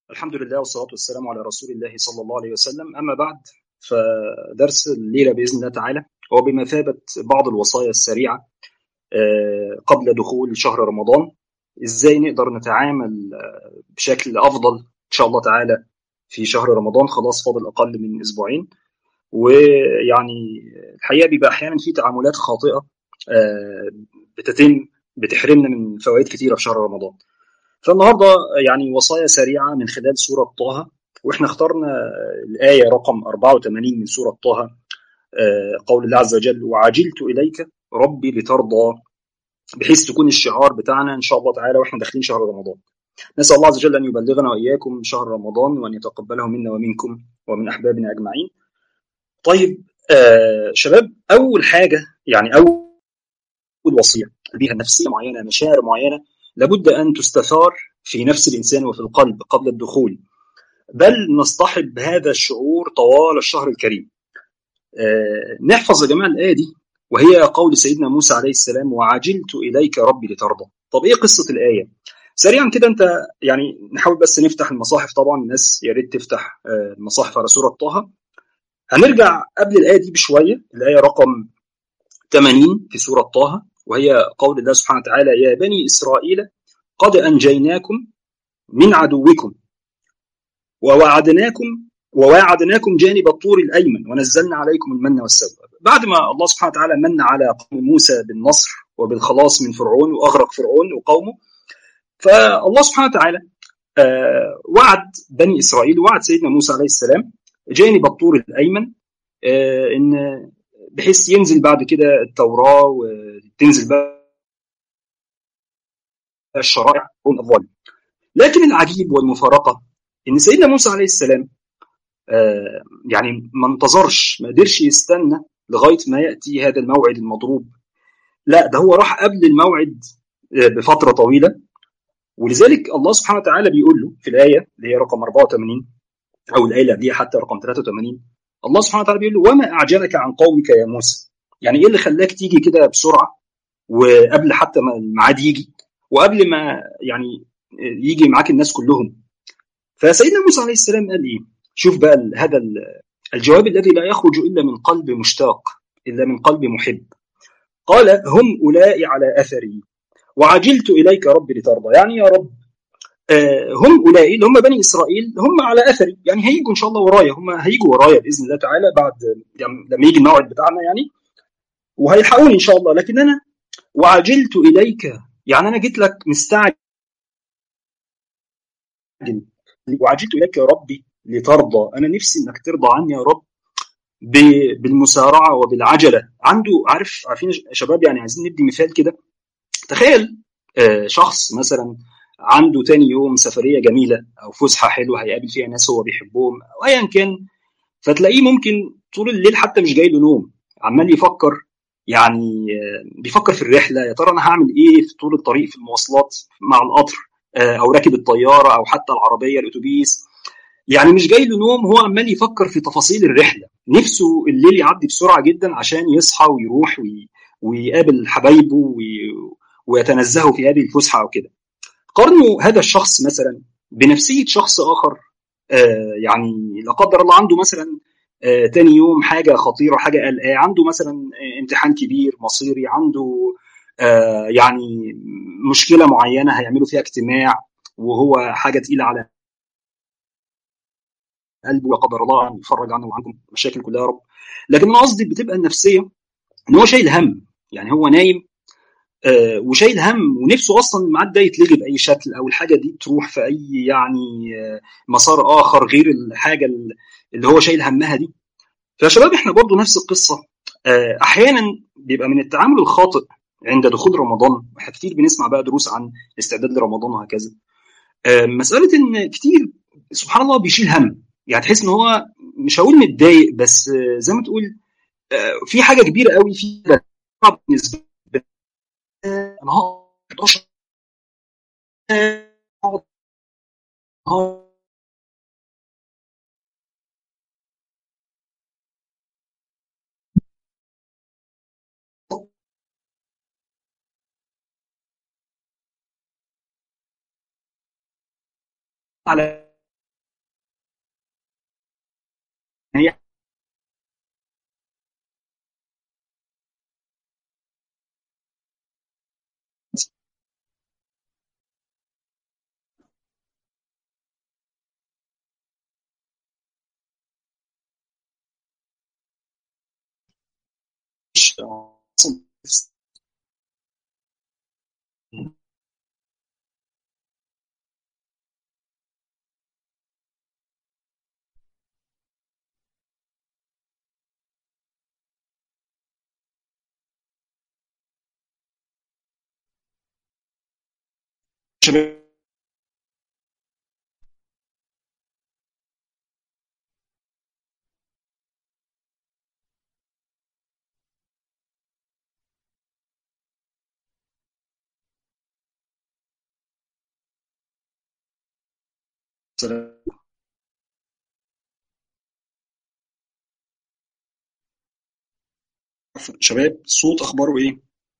الحمد لله والصلاة والسلام على رسول الله صلى الله عليه وسلم أما بعد فدرس الليلة بإذن الله تعالى هو بمثابة بعض الوصايا السريعة قبل دخول شهر رمضان إزاي نقدر نتعامل بشكل أفضل إن شاء الله تعالى في شهر رمضان خلاص فاضل أقل من أسبوعين ويعني الحقيقة بيبقى أحيانا في تعاملات خاطئة بتتم بتحرمنا من فوائد كثيرة في شهر رمضان فالنهارده يعني وصايا سريعه من خلال سوره طه واحنا اخترنا الايه رقم 84 من سوره طه قول الله عز وجل وعجلت اليك ربي لترضى بحيث تكون الشعار بتاعنا ان شاء الله تعالى واحنا داخلين شهر رمضان. نسال الله عز وجل ان يبلغنا واياكم شهر رمضان وان يتقبله منا ومنكم ومن احبابنا اجمعين. طيب آه شباب اول حاجه يعني اول وصيه بيها نفسيه معينه مشاعر معينه لابد ان تستثار في نفس الانسان وفي القلب قبل الدخول بل نصطحب هذا الشعور طوال الشهر الكريم آه نحفظ يا جماعه الايه دي وهي قول سيدنا موسى عليه السلام وعجلت اليك ربي لترضى طب ايه قصه الايه سريعا كده انت يعني نحاول بس نفتح المصاحف طبعا الناس يا ريت تفتح آه المصاحف على سوره طه هنرجع قبل الايه دي بشويه الايه رقم 80 في سوره طه وهي قول الله سبحانه وتعالى يا بني إسرائيل قد أنجيناكم من عدوكم ووعدناكم وواعدناكم جانب الطور الأيمن ونزلنا عليكم المن والسلوى بعد ما الله سبحانه وتعالى من على قوم موسى بالنصر وبالخلاص من فرعون وأغرق فرعون وقومه فالله سبحانه وتعالى آه وعد بني إسرائيل وعد سيدنا موسى عليه السلام جانب الطور الأيمن آه إن بحيث ينزل بعد كده التوراة وتنزل بقى الشرائع والأفضال لكن العجيب والمفارقة إن سيدنا موسى عليه السلام آه يعني ما انتظرش ما قدرش يستنى لغاية ما يأتي هذا الموعد المضروب لا ده هو راح قبل الموعد بفترة طويلة ولذلك الله سبحانه وتعالى بيقول له في الآية اللي هي رقم 84 أو الآية اللي قبليها حتى رقم 83 الله سبحانه وتعالى بيقول له وما اعجلك عن قومك يا موسى يعني ايه اللي خلاك تيجي كده بسرعه وقبل حتى ما الميعاد يجي وقبل ما يعني يجي معاك الناس كلهم فسيدنا موسى عليه السلام قال ايه شوف بقى هذا الجواب الذي لا يخرج الا من قلب مشتاق الا من قلب محب قال هم اولئك على اثري وعجلت اليك ربي لترضى يعني يا رب هم اولئك اللي هم بني اسرائيل هم على اثري يعني هيجوا ان شاء الله ورايا هم هيجوا ورايا باذن الله تعالى بعد يعني لما يجي الموعد بتاعنا يعني وهيلحقوني ان شاء الله لكن انا وعجلت اليك يعني انا جيت لك مستعجل وعجلت اليك يا ربي لترضى انا نفسي انك ترضى عني يا رب بالمسارعه وبالعجله عنده عارف عارفين شباب يعني عايزين ندي مثال كده تخيل شخص مثلا عنده تاني يوم سفريه جميله او فسحه حلوه هيقابل فيها ناس هو بيحبهم او ايا كان فتلاقيه ممكن طول الليل حتى مش جاي له نوم عمال يفكر يعني بيفكر في الرحله يا ترى انا هعمل ايه في طول الطريق في المواصلات مع القطر او راكب الطياره او حتى العربيه الاتوبيس يعني مش جاي له نوم هو عمال يفكر في تفاصيل الرحله نفسه الليل يعدي بسرعه جدا عشان يصحى ويروح وي... ويقابل حبايبه وي... ويتنزهوا في هذه الفسحه او كده قارنوا هذا الشخص مثلا بنفسيه شخص اخر آه يعني لا قدر الله عنده مثلا آه تاني يوم حاجه خطيره حاجه قلقاه عنده مثلا آه امتحان كبير مصيري عنده آه يعني مشكله معينه هيعملوا فيها اجتماع وهو حاجه تقيله على قلبه لا قدر الله ان يفرج عنه وعنكم مشاكل كلها يا رب لكن انا قصدي بتبقى النفسيه ان هو شايل هم يعني هو نايم آه وشايل هم ونفسه اصلا الميعاد ده يتلغي باي شكل او الحاجه دي تروح في اي يعني آه مسار اخر غير الحاجه اللي هو شايل همها دي فيا شباب احنا برضو نفس القصه آه احيانا بيبقى من التعامل الخاطئ عند دخول رمضان احنا كتير بنسمع بقى دروس عن الاستعداد لرمضان وهكذا مساله ان كتير سبحان الله بيشيل هم يعني تحس ان هو مش هقول متضايق بس زي ما تقول في حاجه كبيره قوي في بالنسبه انا هقعد على شباب شباب الصوت اخباره ايه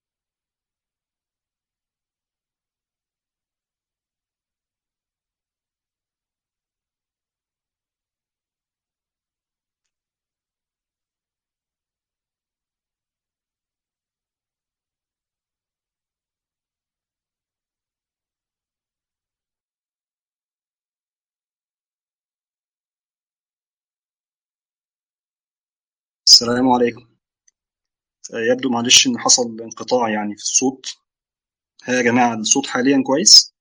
السلام عليكم يبدو معلش ان حصل انقطاع يعني في الصوت ها يا جماعة الصوت حاليا كويس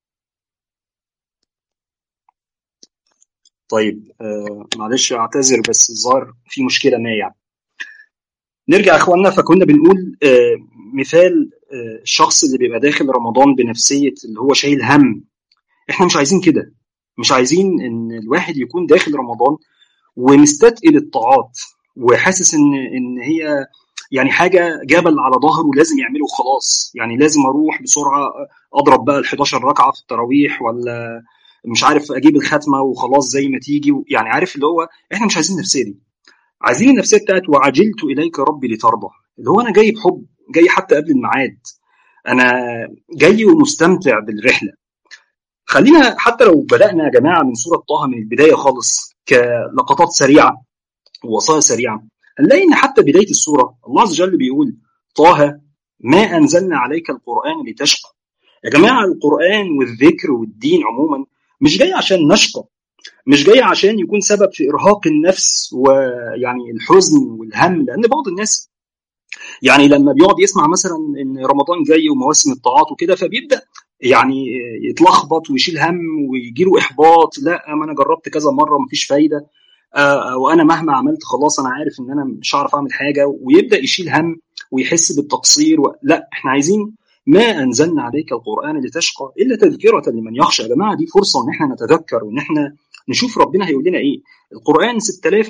طيب آه معلش اعتذر بس الظاهر في مشكلة ما يعني نرجع يا اخواننا فكنا بنقول آه مثال آه الشخص اللي بيبقى داخل رمضان بنفسية اللي هو شايل هم احنا مش عايزين كده مش عايزين ان الواحد يكون داخل رمضان ومستثقل الطاعات وحاسس ان ان هي يعني حاجه جبل على ظهره لازم يعمله خلاص يعني لازم اروح بسرعه اضرب بقى ال 11 ركعه في التراويح ولا مش عارف اجيب الختمه وخلاص زي ما تيجي يعني عارف اللي هو احنا مش عايزين النفسيه دي عايزين النفسيه بتاعت وعجلت اليك ربي لترضى اللي هو انا جاي بحب جاي حتى قبل الميعاد انا جاي ومستمتع بالرحله خلينا حتى لو بدانا يا جماعه من سوره طه من البدايه خالص كلقطات سريعه ووصايا سريعه هنلاقي ان حتى بدايه السوره الله عز وجل بيقول طه ما انزلنا عليك القران لتشقى يا جماعه القران والذكر والدين عموما مش جاي عشان نشقى مش جاي عشان يكون سبب في ارهاق النفس ويعني الحزن والهم لان بعض الناس يعني لما بيقعد يسمع مثلا ان رمضان جاي ومواسم الطاعات وكده فبيبدا يعني يتلخبط ويشيل هم ويجي له احباط لا ما انا جربت كذا مره مفيش فايده آه وانا مهما عملت خلاص انا عارف ان انا مش هعرف اعمل حاجه ويبدا يشيل هم ويحس بالتقصير و... لا احنا عايزين ما انزلنا عليك القران لتشقى الا تذكره لمن يخشى يا جماعه دي فرصه ان احنا نتذكر وان احنا نشوف ربنا هيقول لنا ايه القران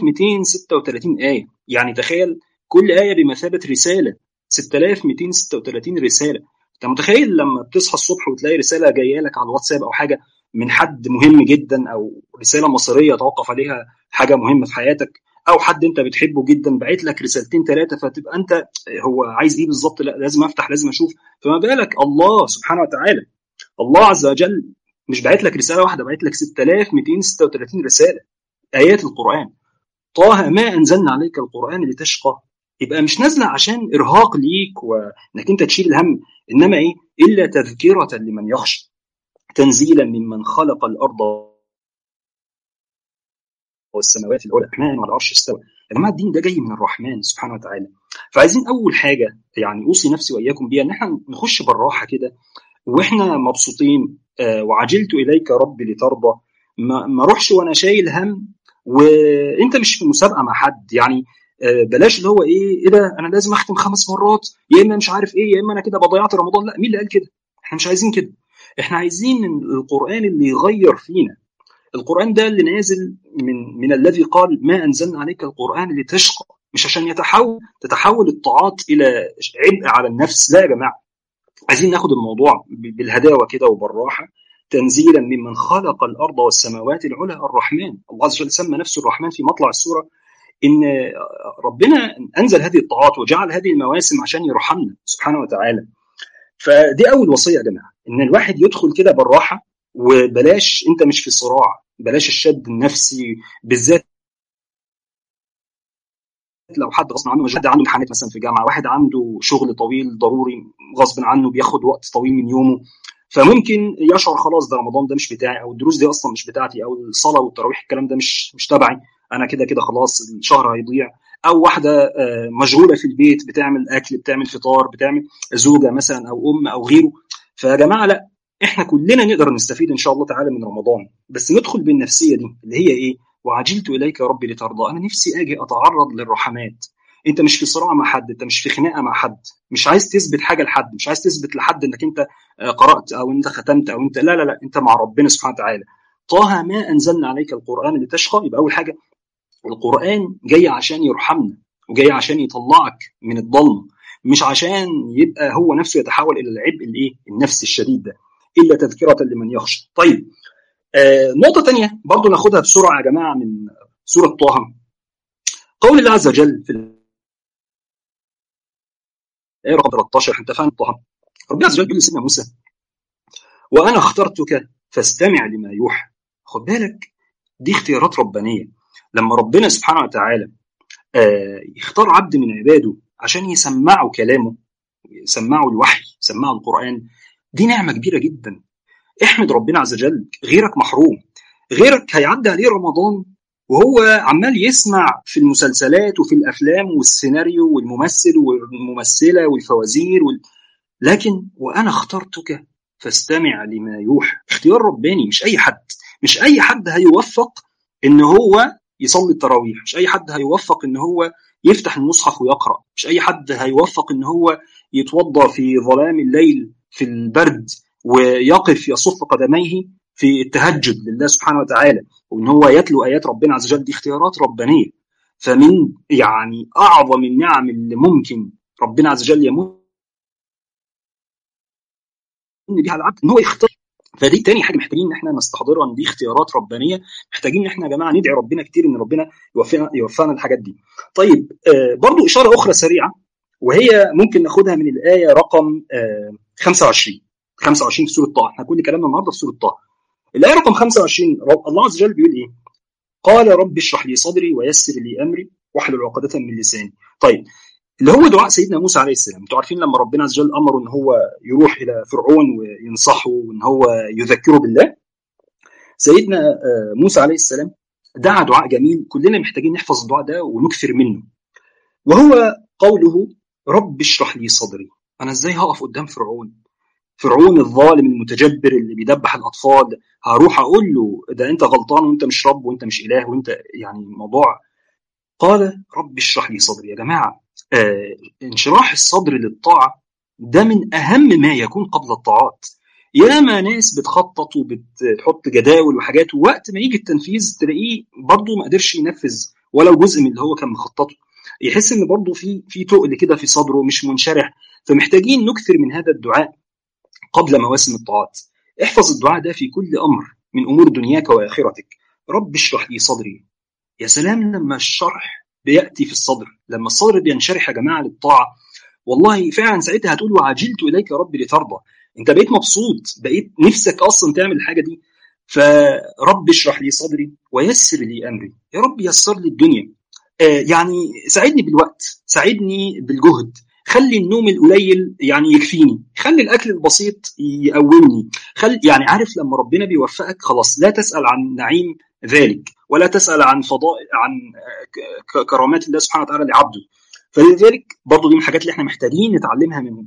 6236 ايه يعني تخيل كل ايه بمثابه رساله 6236 رساله انت متخيل لما بتصحى الصبح وتلاقي رساله جايه لك على الواتساب او حاجه من حد مهم جدا او رساله مصيريه توقف عليها حاجه مهمه في حياتك او حد انت بتحبه جدا بعت لك رسالتين ثلاثه فتبقى انت هو عايز ايه بالظبط لا لازم افتح لازم اشوف فما بالك الله سبحانه وتعالى الله عز وجل مش باعت لك رساله واحده باعت لك 6236 رساله ايات القران طه ما انزلنا عليك القران لتشقى يبقى مش نازله عشان ارهاق ليك وانك انت تشيل الهم انما ايه الا تذكره لمن يخشى تنزيلا ممن خلق الارض والسماوات العلى الرحمن على العرش استوى يا جماعه الدين ده جاي من الرحمن سبحانه وتعالى فعايزين اول حاجه يعني اوصي نفسي واياكم بيها ان احنا نخش بالراحه كده واحنا مبسوطين آه وعجلت اليك ربي لترضى ما, ما اروحش وانا شايل هم وانت مش في مسابقه مع حد يعني آه بلاش اللي هو ايه ايه ده انا لازم اختم خمس مرات يا اما مش عارف ايه يا اما انا كده بضيعت رمضان لا مين اللي قال كده احنا مش عايزين كده احنا عايزين القران اللي يغير فينا القران ده اللي نازل من من الذي قال ما انزلنا عليك القران لتشقى مش عشان يتحول تتحول الطاعات الى عبء على النفس لا يا جماعه عايزين ناخد الموضوع بالهداوه كده وبالراحه تنزيلا ممن خلق الارض والسماوات العلى الرحمن الله عز وجل سمى نفسه الرحمن في مطلع السوره ان ربنا انزل هذه الطاعات وجعل هذه المواسم عشان يرحمنا سبحانه وتعالى فدي اول وصيه يا جماعه ان الواحد يدخل كده بالراحه وبلاش انت مش في صراع بلاش الشد النفسي بالذات لو حد غصب عنه حد عنده امتحانات مثلا في الجامعه واحد عنده شغل طويل ضروري غصب عنه بياخد وقت طويل من يومه فممكن يشعر خلاص ده رمضان ده مش بتاعي او الدروس دي اصلا مش بتاعتي او الصلاه والتراويح الكلام ده مش مش تبعي انا كده كده خلاص الشهر هيضيع او واحده مشغوله في البيت بتعمل اكل بتعمل فطار بتعمل زوجه مثلا او ام او غيره فيا جماعه لا احنا كلنا نقدر نستفيد ان شاء الله تعالى من رمضان بس ندخل بالنفسيه دي اللي هي ايه وعجلت اليك يا ربي لترضى انا نفسي اجي اتعرض للرحمات انت مش في صراع مع حد انت مش في خناقه مع حد مش عايز تثبت حاجه لحد مش عايز تثبت لحد انك انت قرات او انت ختمت او انت لا لا لا انت مع ربنا سبحانه وتعالى طه ما انزلنا عليك القران لتشقى يبقى اول حاجه القران جاي عشان يرحمنا وجاي عشان يطلعك من الضلمه مش عشان يبقى هو نفسه يتحول الى العبء الايه النفسي الشديد ده الا تذكره لمن يخشى طيب آه نقطه ثانيه برضو ناخدها بسرعه يا جماعه من سوره طه قول الله عز وجل في الايه رقم 13 انت فاهم طه ربنا عز وجل بيقول لسيدنا موسى وانا اخترتك فاستمع لما يوحى خد بالك دي اختيارات ربانيه لما ربنا سبحانه وتعالى آه يختار عبد من عباده عشان يسمعوا كلامه يسمعوا الوحي يسمعوا القرآن دي نعمة كبيرة جدا احمد ربنا عز وجل غيرك محروم غيرك هيعدي عليه رمضان وهو عمال يسمع في المسلسلات وفي الافلام والسيناريو والممثل والممثله والفوازير وال... لكن وانا اخترتك فاستمع لما يوحى اختيار رباني مش اي حد مش اي حد هيوفق ان هو يصلي التراويح مش اي حد هيوفق ان هو يفتح المصحف ويقرا مش اي حد هيوفق ان هو يتوضا في ظلام الليل في البرد ويقف يصف قدميه في التهجد لله سبحانه وتعالى وان هو يتلو ايات ربنا عز وجل دي اختيارات ربانيه فمن يعني اعظم النعم اللي ممكن ربنا عز وجل يمن بها العبد ان هو يختار فدي تاني حاجه محتاجين ان احنا نستحضرها ان دي اختيارات ربانيه محتاجين ان احنا يا جماعه ندعي ربنا كتير ان ربنا يوفقنا يوفقنا الحاجات دي. طيب آه برضو اشاره اخرى سريعه وهي ممكن ناخدها من الايه رقم آه 25 25 في سوره طه احنا كل كلامنا النهارده في سوره طه. الايه رقم 25 الله عز وجل بيقول ايه؟ قال رب اشرح لي صدري ويسر لي امري واحلل عقدة من لساني. طيب اللي هو دعاء سيدنا موسى عليه السلام انتوا عارفين لما ربنا عز وجل امره ان هو يروح الى فرعون وينصحه وان هو يذكره بالله سيدنا موسى عليه السلام دعا دعاء جميل كلنا محتاجين نحفظ الدعاء ده ونكثر منه وهو قوله رب اشرح لي صدري انا ازاي هقف قدام فرعون فرعون الظالم المتجبر اللي بيدبح الاطفال هروح اقول له ده انت غلطان وانت مش رب وانت مش اله وانت يعني موضوع قال رب اشرح لي صدري يا جماعه آه انشراح الصدر للطاعه ده من اهم ما يكون قبل الطاعات ياما ناس بتخطط وبتحط جداول وحاجات ووقت ما يجي التنفيذ تلاقيه برضه ما قدرش ينفذ ولو جزء من اللي هو كان مخططه يحس ان برضه في في تقل كده في صدره مش منشرح فمحتاجين نكثر من هذا الدعاء قبل مواسم الطاعات احفظ الدعاء ده في كل امر من امور دنياك واخرتك رب اشرح لي صدري يا سلام لما الشرح بياتي في الصدر لما الصدر بينشرح يا جماعه للطاعه والله فعلا ساعتها هتقول وعجلت اليك يا رب لترضى انت بقيت مبسوط بقيت نفسك اصلا تعمل الحاجه دي فرب اشرح لي صدري ويسر لي امري يا رب يسر لي الدنيا آه يعني ساعدني بالوقت ساعدني بالجهد خلي النوم القليل يعني يكفيني خلي الاكل البسيط يقومني خلي يعني عارف لما ربنا بيوفقك خلاص لا تسال عن نعيم ذلك ولا تسال عن فضائل عن كرامات الله سبحانه وتعالى لعبده فلذلك برضه دي من الحاجات اللي احنا محتاجين نتعلمها من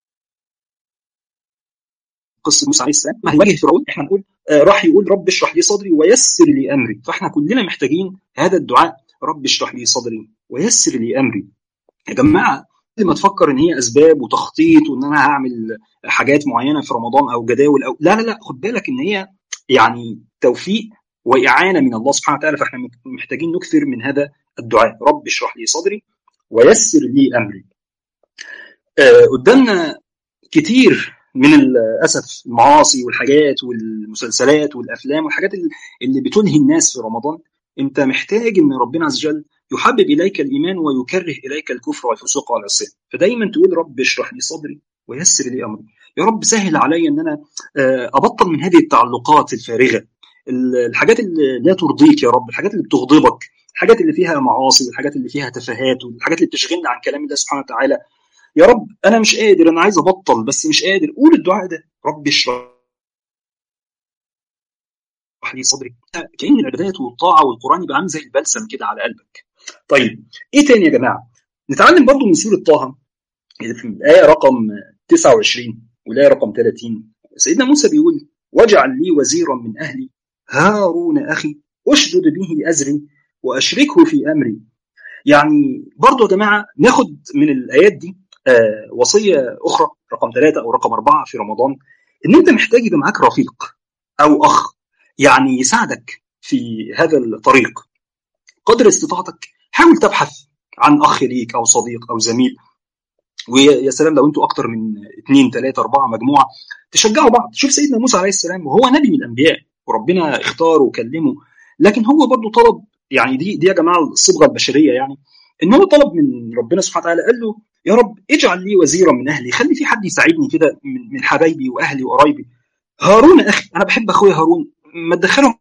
قصه موسى عليه السلام ما هيواجه فرعون احنا نقول آه راح يقول رب اشرح لي صدري ويسر لي امري فاحنا كلنا محتاجين هذا الدعاء رب اشرح لي صدري ويسر لي امري يا جماعه قبل ما تفكر ان هي اسباب وتخطيط وان انا هعمل حاجات معينه في رمضان او جداول او لا لا لا خد بالك ان هي يعني توفيق واعانه من الله سبحانه وتعالى فاحنا محتاجين نكثر من هذا الدعاء رب اشرح لي صدري ويسر لي امري آه قدامنا كتير من للاسف المعاصي والحاجات والمسلسلات والافلام والحاجات اللي بتلهي الناس في رمضان انت محتاج ان ربنا عز وجل يحبب اليك الايمان ويكره اليك الكفر والفسوق والعصيان فدايما تقول رب اشرح لي صدري ويسر لي امري يا رب سهل علي ان انا ابطل من هذه التعلقات الفارغه الحاجات اللي لا ترضيك يا رب الحاجات اللي بتغضبك الحاجات اللي فيها معاصي والحاجات اللي فيها تفاهات والحاجات اللي بتشغلنا عن كلام الله سبحانه وتعالى يا رب انا مش قادر انا عايز ابطل بس مش قادر قول الدعاء ده رب اشرح لي صدري كأن العبادات والطاعة والقرآن يبقى عامل زي البلسم كده على قلبك طيب ايه تاني يا جماعه نتعلم برضو من سوره طه في الايه رقم 29 والايه رقم 30 سيدنا موسى بيقول واجعل لي وزيرا من اهلي هارون اخي اشدد به ازري واشركه في امري يعني برضو يا جماعه ناخد من الايات دي آه وصيه اخرى رقم ثلاثه او رقم اربعه في رمضان ان انت محتاج يبقى معاك رفيق او اخ يعني يساعدك في هذا الطريق قدر استطاعتك حاول تبحث عن اخ ليك او صديق او زميل ويا سلام لو انتوا اكتر من اثنين ثلاثه اربعه مجموعه تشجعوا بعض شوف سيدنا موسى عليه السلام وهو نبي من الانبياء وربنا اختاره وكلمه لكن هو برضه طلب يعني دي دي يا جماعه الصبغه البشريه يعني ان هو طلب من ربنا سبحانه وتعالى قال له يا رب اجعل لي وزيرا من اهلي خلي في حد يساعدني كده من, من حبايبي واهلي وقرايبي هارون اخي انا بحب اخويا هارون ما تدخله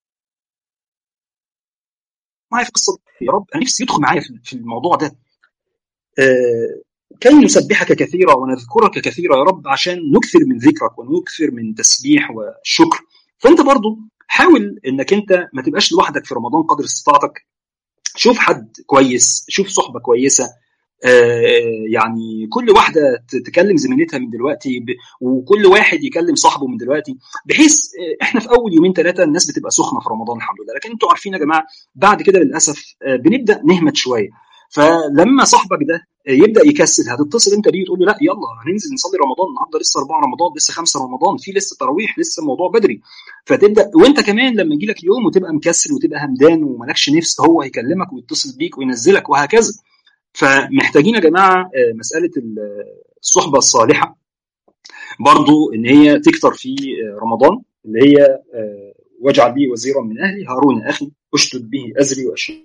معايا في قصه يا رب انا نفسي يدخل معايا في الموضوع ده آه كي نسبحك كثيرا ونذكرك كثيرا يا رب عشان نكثر من ذكرك ونكثر من تسبيح وشكر فانت برضو حاول انك انت ما تبقاش لوحدك في رمضان قدر استطاعتك شوف حد كويس شوف صحبه كويسه آه يعني كل واحده تكلم زميلتها من دلوقتي وكل واحد يكلم صاحبه من دلوقتي بحيث احنا في اول يومين ثلاثه الناس بتبقى سخنه في رمضان الحمد لله لكن انتوا عارفين يا جماعه بعد كده للاسف بنبدا نهمت شويه فلما صاحبك ده يبدا يكسل هتتصل انت بيه وتقول له لا يلا هننزل نصلي رمضان النهارده لسه 4 رمضان لسه 5 رمضان في لسه تراويح لسه الموضوع بدري فتبدا وانت كمان لما يجي لك يوم وتبقى مكسل وتبقى همدان ومالكش نفس هو هيكلمك ويتصل بيك وينزلك وهكذا فمحتاجين يا جماعه مساله الصحبه الصالحه برضو ان هي تكتر في رمضان اللي هي واجعل لي وزيرا من اهلي هارون اخي اشدد به ازري واشركه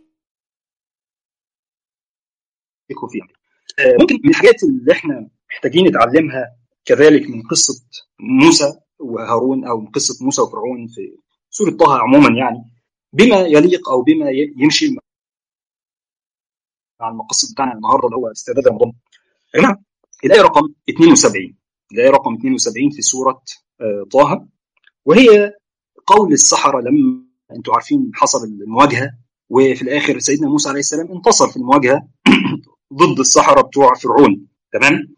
فيه ممكن من الحاجات اللي احنا محتاجين نتعلمها كذلك من قصه موسى وهارون او من قصه موسى وفرعون في سوره طه عموما يعني بما يليق او بما يمشي مع المقصد بتاعنا النهارده اللي هو استعداد رمضان يا جماعه الايه رقم 72 الايه رقم 72 في سوره طه وهي قول السحره لما انتم عارفين حصل المواجهه وفي الاخر سيدنا موسى عليه السلام انتصر في المواجهه ضد السحره بتوع فرعون تمام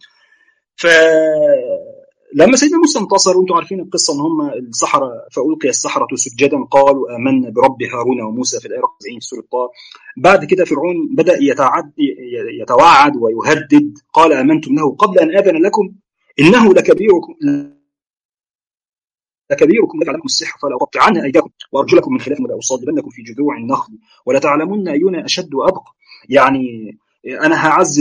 فلما سيدنا موسى انتصر وانتم عارفين القصه ان هم السحره فالقي السحره سجدا قالوا امنا برب هارون وموسى في الايه 40 في سوره طه بعد كده فرعون بدا يتعد يتوعد ويهدد قال امنتم له قبل ان اذن لكم انه لكبيركم لكبيركم الذي علمكم السحر فلا أقطعن أيديكم وأرجلكم من خلاف ولا أصلبنكم في جذوع النخل ولتعلمن أينا أشد وأبقى يعني أنا هعذب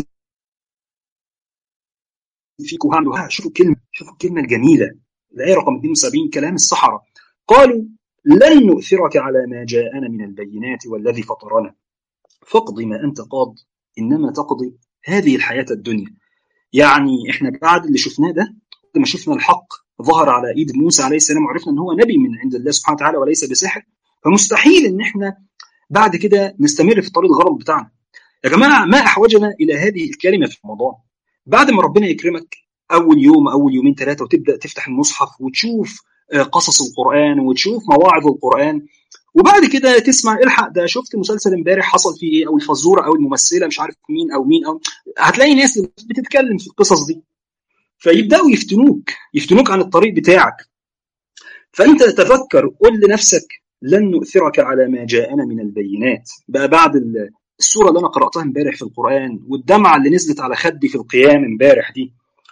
فيكم هعمل شوفوا الكلمة شوفوا الكلمة الجميلة الآية رقم 72 كلام السحرة قالوا لن نؤثرك على ما جاءنا من البينات والذي فطرنا فاقض ما أنت قاض إنما تقضي هذه الحياة الدنيا يعني إحنا بعد اللي شفناه ده لما شفنا الحق ظهر على ايد موسى عليه السلام وعرفنا ان هو نبي من عند الله سبحانه وتعالى وليس بسحر فمستحيل ان احنا بعد كده نستمر في الطريق الغلط بتاعنا يا جماعه ما احوجنا الى هذه الكلمه في رمضان بعد ما ربنا يكرمك اول يوم اول يومين ثلاثه وتبدا تفتح المصحف وتشوف قصص القران وتشوف مواعظ القران وبعد كده تسمع الحق ده شفت مسلسل امبارح حصل فيه ايه او الفزوره او الممثله مش عارف مين او مين او هتلاقي ناس بتتكلم في القصص دي فيبداوا يفتنوك يفتنوك عن الطريق بتاعك فانت تفكر قل لنفسك لن نؤثرك على ما جاءنا من البينات بقى بعد السوره اللي انا قراتها امبارح في القران والدمعه اللي نزلت على خدي في القيام امبارح دي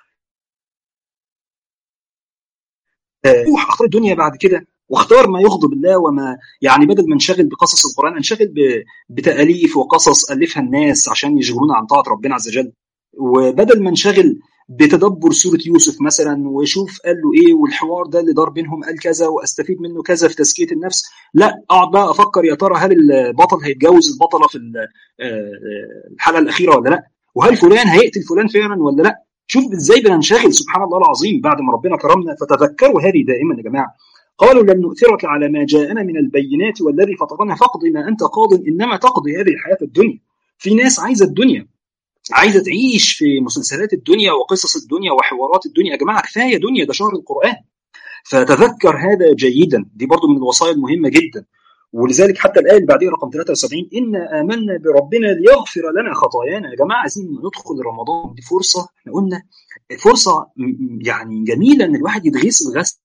روح اختار الدنيا بعد كده واختار ما يغضب الله وما يعني بدل ما انشغل بقصص القران انشغل بتاليف وقصص الفها الناس عشان يشغلونا عن طاعه ربنا عز وجل وبدل ما انشغل بتدبر سوره يوسف مثلا وشوف قال له ايه والحوار ده اللي دار بينهم قال كذا واستفيد منه كذا في تزكيه النفس لا اقعد بقى افكر يا ترى هل البطل هيتجوز البطله في الحلقه الاخيره ولا لا وهل فلان هيقتل فلان فعلا ولا لا شوف ازاي بننشغل سبحان الله العظيم بعد ما ربنا كرمنا فتذكروا هذه دائما يا جماعه قالوا لن نؤثرك على ما جاءنا من البينات والذي فطرنا فاقض ما انت قاض انما تقضي هذه الحياه الدنيا في ناس عايزه الدنيا عايزه تعيش في مسلسلات الدنيا وقصص الدنيا وحوارات الدنيا يا جماعه كفايه دنيا ده شهر القران فتذكر هذا جيدا دي برضو من الوصايا المهمه جدا ولذلك حتى الايه اللي بعديها رقم 73 انا امنا بربنا ليغفر لنا خطايانا يا جماعه عايزين ندخل رمضان دي فرصه احنا قلنا فرصه يعني جميله ان الواحد يتغسل غسل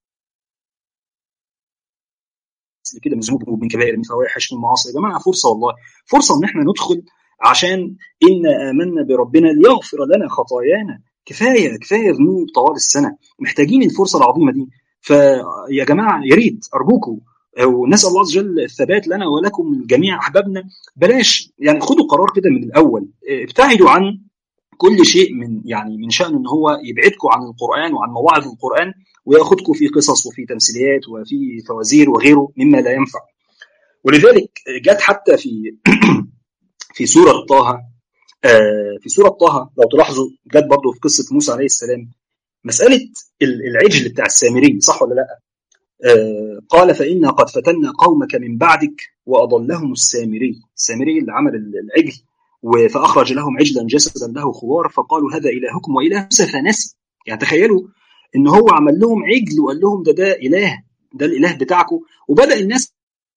كده من ذنوب من كبائر من فواحش من معاصي يا جماعه فرصه والله فرصه ان احنا ندخل عشان انا امنا بربنا ليغفر لنا خطايانا كفايه كفايه ذنوب طوال السنه محتاجين الفرصه العظيمه دي فيا جماعه يا ريت ارجوكم ونسال الله عز وجل الثبات لنا ولكم جميع احبابنا بلاش يعني خدوا قرار كده من الاول ابتعدوا عن كل شيء من يعني من شأنه ان هو يبعدكم عن القران وعن مواعظ القران وياخدكم في قصص وفي تمثيليات وفي فوازير وغيره مما لا ينفع ولذلك جت حتى في في سوره طه في سوره طه لو تلاحظوا جت برضه في قصه موسى عليه السلام مساله العجل بتاع السامري صح ولا لا؟ قال فإنا قد فتنا قومك من بعدك وأضلهم السامري السامري اللي عمل العجل فأخرج لهم عجلا جسدا له خوار فقالوا هذا إلهكم وإله موسى فنسي يعني تخيلوا إن هو عمل لهم عجل وقال لهم ده ده إله ده الإله بتاعكم وبدأ الناس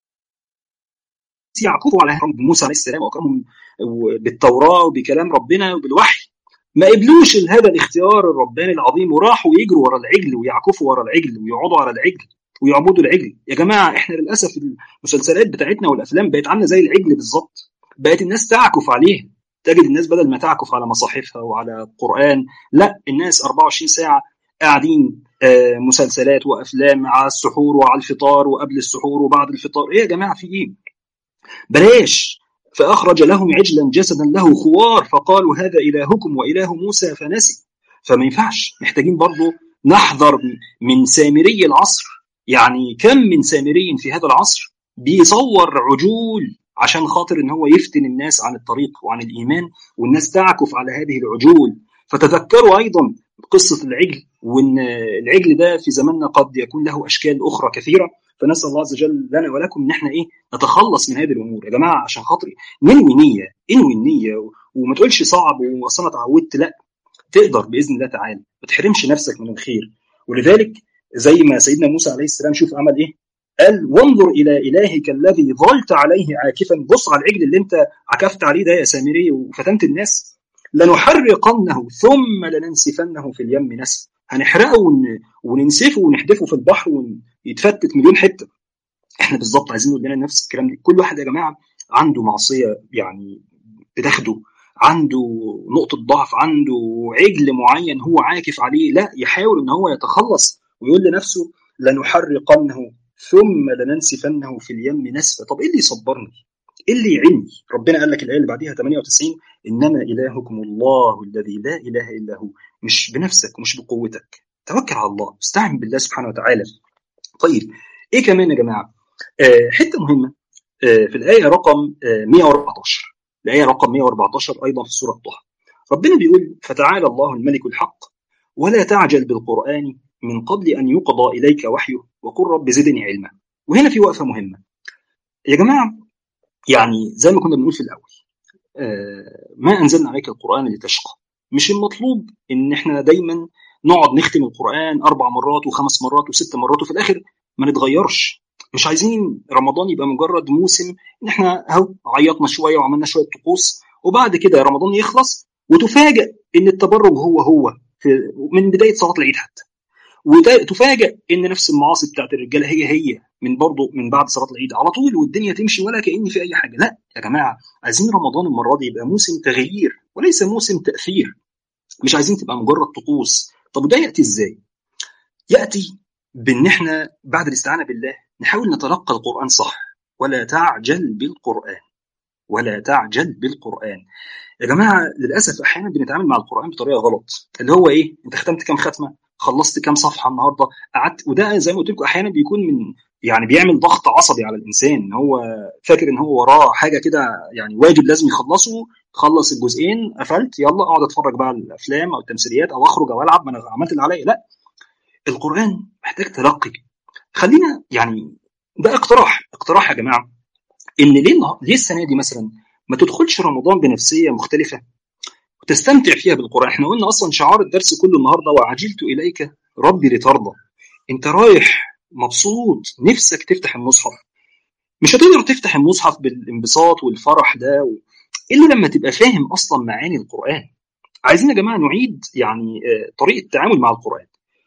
يعكفوا على موسى عليه السلام وأكرمهم بالتوراة وبكلام ربنا وبالوحي ما قبلوش هذا الاختيار الرباني العظيم وراحوا يجروا ورا العجل ويعكفوا ورا العجل ويقعدوا على العجل ويعبدوا العجل يا جماعه احنا للاسف المسلسلات بتاعتنا والافلام بقت عامله زي العجل بالظبط بقت الناس تعكف عليه تجد الناس بدل ما تعكف على مصاحفها وعلى القران لا الناس 24 ساعه قاعدين آه مسلسلات وافلام على السحور وعلى الفطار وقبل السحور وبعد الفطار ايه يا جماعه في ايه بلاش فأخرج لهم عجلا جسدا له خوار فقالوا هذا إلهكم وإله موسى فنسي فما ينفعش محتاجين برضو نحذر من سامري العصر يعني كم من سامري في هذا العصر بيصور عجول عشان خاطر ان هو يفتن الناس عن الطريق وعن الايمان والناس تعكف على هذه العجول فتذكروا ايضا قصه العجل وان العجل ده في زماننا قد يكون له اشكال اخرى كثيره فنسال الله عز وجل لنا ولكم ان احنا ايه نتخلص من هذه الامور يا جماعه عشان خاطري ننوي نيه انوي النيه وما تقولش صعب واصل انا اتعودت لا تقدر باذن الله تعالى ما تحرمش نفسك من الخير ولذلك زي ما سيدنا موسى عليه السلام شوف عمل ايه قال وانظر الى الهك الذي ظلت عليه عاكفا بص على العجل اللي انت عكفت عليه ده يا سامري وفتنت الناس لنحرقنه ثم لننسفنه في اليم نسف هنحرقه ون... وننسفه ونحدفه في البحر ويتفتت مليون حته احنا بالظبط عايزين نقول لنا نفس الكلام ده كل واحد يا جماعه عنده معصيه يعني بتاخده عنده نقطه ضعف عنده عجل معين هو عاكف عليه لا يحاول ان هو يتخلص ويقول لنفسه لنحرقنه ثم لننسفنه في اليم نسفا طب ايه اللي يصبرني ايه اللي يعيني ربنا قال لك الايه اللي بعديها 98 انما الهكم الله الذي لا اله الا هو مش بنفسك ومش بقوتك توكل على الله استعن بالله سبحانه وتعالى طيب ايه كمان يا جماعه آه حته مهمه آه في الايه رقم آه 114 الايه رقم 114 ايضا في سوره طه ربنا بيقول فتعالى الله الملك الحق ولا تعجل بالقران من قبل ان يقضى اليك وحيه وقل رب زدني علما وهنا في وقفه مهمه يا جماعه يعني زي ما كنا بنقول في الاول ما انزلنا عليك القران لتشقى مش المطلوب ان احنا دايما نقعد نختم القران اربع مرات وخمس مرات وست مرات وفي الاخر ما نتغيرش مش عايزين رمضان يبقى مجرد موسم ان احنا اهو عيطنا شويه وعملنا شويه طقوس وبعد كده رمضان يخلص وتفاجئ ان التبرج هو هو في من بدايه صلاه العيد حتى وتفاجئ ان نفس المعاصي بتاعت الرجاله هي هي من برضه من بعد صلاه العيد على طول والدنيا تمشي ولا كان في اي حاجه لا يا جماعه عايزين رمضان المره دي يبقى موسم تغيير وليس موسم تاثير مش عايزين تبقى مجرد طقوس طب وده ياتي ازاي ياتي بان احنا بعد الاستعانه بالله نحاول نتلقى القران صح ولا تعجل بالقران ولا تعجل بالقران يا جماعه للاسف احيانا بنتعامل مع القران بطريقه غلط اللي هو ايه انت ختمت كام ختمه خلصت كام صفحه النهارده قعدت وده زي ما قلت لكم احيانا بيكون من يعني بيعمل ضغط عصبي على الانسان ان هو فاكر ان هو وراه حاجه كده يعني واجب لازم يخلصه خلص الجزئين قفلت يلا اقعد اتفرج بقى على الافلام او التمثيليات او اخرج او العب ما انا عملت اللي عليا لا القران محتاج تلقي خلينا يعني ده اقتراح اقتراح يا جماعه ان ليه ليه السنه دي مثلا ما تدخلش رمضان بنفسيه مختلفه وتستمتع فيها بالقران احنا قلنا اصلا شعار الدرس كله النهارده وعجلت اليك ربي لترضى انت رايح مبسوط نفسك تفتح المصحف مش هتقدر تفتح المصحف بالانبساط والفرح ده و... الا لما تبقى فاهم اصلا معاني القران عايزين يا جماعه نعيد يعني طريقه التعامل مع القران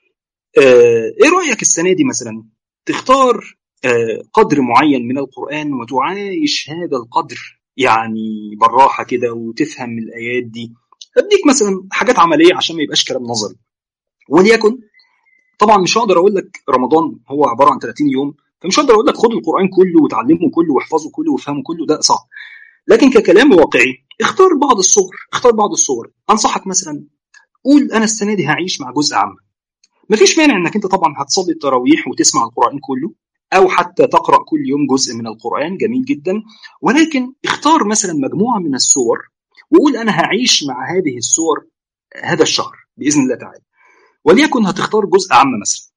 ايه رايك السنه دي مثلا تختار قدر معين من القران وتعايش هذا القدر يعني بالراحه كده وتفهم الايات دي اديك مثلا حاجات عمليه عشان ما يبقاش كلام نظري وليكن طبعا مش هقدر اقول لك رمضان هو عباره عن 30 يوم فمش هقدر اقول لك خد القران كله وتعلمه كله واحفظه كله وافهمه كله ده صعب لكن ككلام واقعي اختار بعض الصور اختار بعض الصور انصحك مثلا قول انا السنه دي هعيش مع جزء عام مفيش مانع انك انت طبعا هتصلي التراويح وتسمع القران كله او حتى تقرا كل يوم جزء من القران جميل جدا ولكن اختار مثلا مجموعه من السور وقول انا هعيش مع هذه السور هذا الشهر باذن الله تعالى وليكن هتختار جزء عام مثلا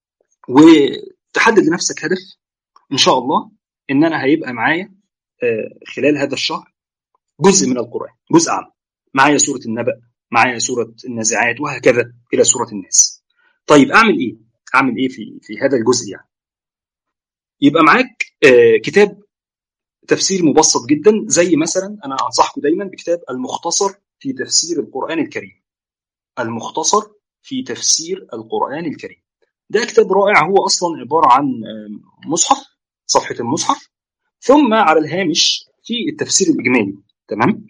وتحدد لنفسك هدف ان شاء الله ان انا هيبقى معايا خلال هذا الشهر جزء من القران جزء عام معايا سوره النبأ معايا سوره النازعات وهكذا الى سوره الناس طيب اعمل ايه اعمل ايه في في هذا الجزء يعني يبقى معاك كتاب تفسير مبسط جدا زي مثلا انا انصحكم دايما بكتاب المختصر في تفسير القران الكريم المختصر في تفسير القران الكريم ده كتاب رائع هو اصلا عباره عن مصحف صفحه المصحف ثم على الهامش في التفسير الاجمالي تمام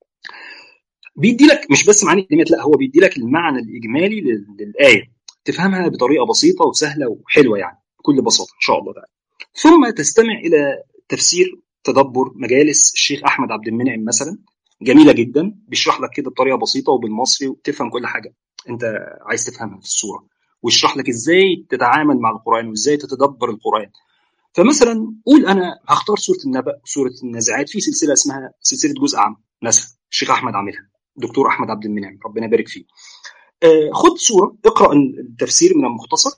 بيدي لك مش بس معاني كلمات لا هو بيدي لك المعنى الاجمالي للايه تفهمها بطريقه بسيطه وسهله وحلوه يعني بكل بساطه ان شاء الله تعالى ثم تستمع الى تفسير تدبر مجالس الشيخ احمد عبد المنعم مثلا جميله جدا بيشرح لك كده بطريقه بسيطه وبالمصري وتفهم كل حاجه انت عايز تفهمها في الصوره ويشرح لك ازاي تتعامل مع القران وازاي تتدبر القران فمثلا قول انا هختار سوره النبأ سوره النازعات في سلسله اسمها سلسله جزء عام مثلا الشيخ احمد عاملها دكتور احمد عبد المنعم ربنا يبارك فيه آه خد سوره اقرا التفسير من المختصر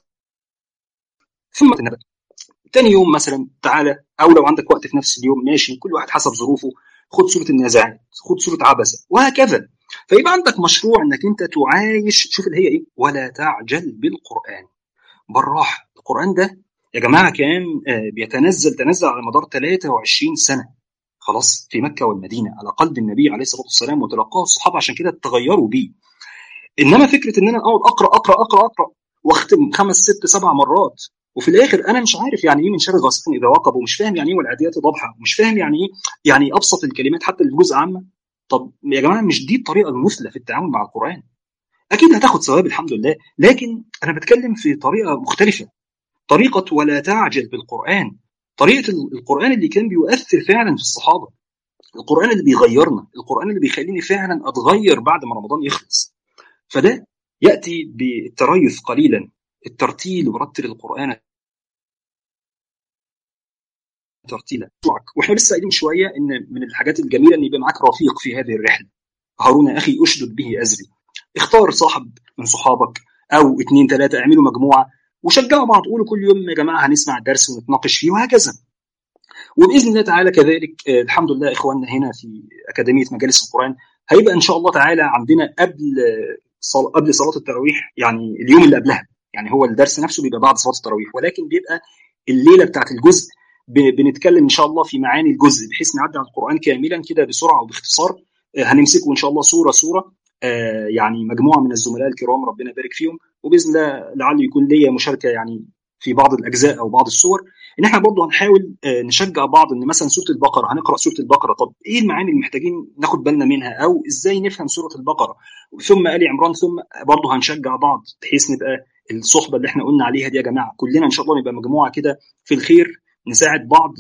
ثم النبأ تاني يوم مثلا تعالى او لو عندك وقت في نفس اليوم ماشي كل واحد حسب ظروفه خد سوره النازعات خد سوره عبسه وهكذا فيبقى عندك مشروع انك انت تعايش شوف اللي هي ايه ولا تعجل بالقران بالراحه القران ده يا جماعه كان بيتنزل تنزل على مدار 23 سنه خلاص في مكه والمدينه على قلب النبي عليه الصلاه والسلام وتلقاه الصحابه عشان كده تغيروا بيه انما فكره ان انا اقعد اقرا اقرا اقرا اقرا واختم خمس ست سبع مرات وفي الاخر انا مش عارف يعني ايه من شر غاسق اذا وقب ومش فاهم يعني ايه والعاديات ضبحه ومش فاهم يعني ايه يعني ابسط الكلمات حتى اللي في جزء عامه طب يا جماعه مش دي الطريقه المثلى في التعامل مع القران اكيد هتاخد ثواب الحمد لله لكن انا بتكلم في طريقه مختلفه طريقه ولا تعجل بالقران طريقه القران اللي كان بيؤثر فعلا في الصحابه القران اللي بيغيرنا القران اللي بيخليني فعلا اتغير بعد ما رمضان يخلص فده ياتي بالتريث قليلا الترتيل ورتل القران ترتيلا واحنا لسه قايلين شويه ان من الحاجات الجميله ان يبقى معاك رفيق في هذه الرحله هارون يا اخي اشدد به ازري اختار صاحب من صحابك او اثنين ثلاثه اعملوا مجموعه وشجعوا بعض قولوا كل يوم يا جماعه هنسمع الدرس ونتناقش فيه وهكذا وباذن الله تعالى كذلك الحمد لله اخواننا هنا في اكاديميه مجالس القران هيبقى ان شاء الله تعالى عندنا قبل صل... قبل صلاه التراويح يعني اليوم اللي قبلها يعني هو الدرس نفسه بيبقى بعد صلاه التراويح ولكن بيبقى الليله بتاعت الجزء بنتكلم ان شاء الله في معاني الجزء بحيث نعدي على القران كاملا كده بسرعه وباختصار هنمسكه ان شاء الله صوره صوره يعني مجموعه من الزملاء الكرام ربنا يبارك فيهم وباذن الله لعل يكون ليا مشاركه يعني في بعض الاجزاء او بعض الصور ان احنا برضه هنحاول نشجع بعض ان مثلا سوره البقره هنقرا سوره البقره طب ايه المعاني اللي محتاجين ناخد بالنا منها او ازاي نفهم سوره البقره ثم ال عمران ثم برضه هنشجع بعض بحيث نبقى الصحبه اللي احنا قلنا عليها دي يا جماعه كلنا ان شاء الله نبقى مجموعه كده في الخير نساعد بعض